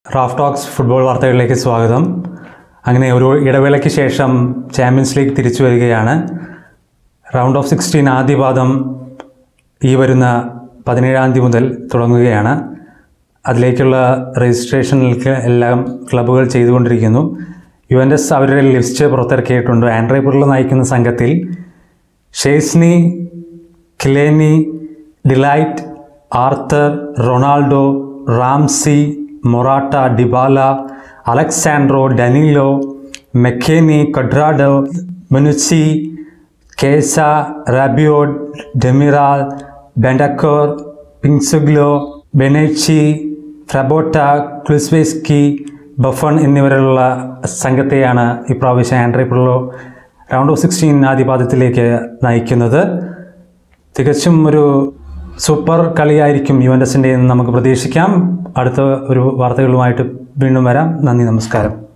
Raf talks football വാർത്തകളിലേക്ക് സ്വാഗതം അങ്ങനെ ഒരു ഇടവേളയ്ക്ക് ശേഷം ചാമ്പ്യൻസ് ലീഗ് തിരിച്ചു വരികയാണ് റൗണ്ട് ഓഫ് സിക്സ്റ്റീൻ ആദ്യപാദം ഈ വരുന്ന പതിനേഴാം തീയതി മുതൽ തുടങ്ങുകയാണ് അതിലേക്കുള്ള രജിസ്ട്രേഷനിലേക്ക് എല്ലാം ക്ലബ്ബുകൾ ചെയ്തുകൊണ്ടിരിക്കുന്നു യുവൻഡസ് അവരുടെ ലിസ്റ്റ് പുറത്തിറക്കിയിട്ടുണ്ട് ആൻഡ്രേ പിള്ള നയിക്കുന്ന സംഘത്തിൽ Szczesny Chiellini de Ligt Arthur Ronaldo Ramsey Morata Dybala Alex Sandro Danilo McKennie Cuadrado Bonucci Chiesa Rabiot Demiral Bentancur Pinsoglio ബെനേച്ചി ഫ്രബോട്ട ക്ലുസ്വേസ്കി ബഫൺ എന്നിവരുള്ള സംഘത്തെയാണ് ഇപ്രാവശ്യം Andrea Pirlo round of sixteen ആദ്യപാദത്തിലേക്ക് നയിക്കുന്നത് തികച്ചും ഒരു സൂപ്പർ കളിയായിരിക്കും യുവൻഡസിൻ്റെ എന്ന് നമുക്ക് പ്രതീക്ഷിക്കാം അടുത്ത ഒരു വാർത്തകളുമായിട്ട് വീണ്ടും വരാം നന്ദി നമസ്കാരം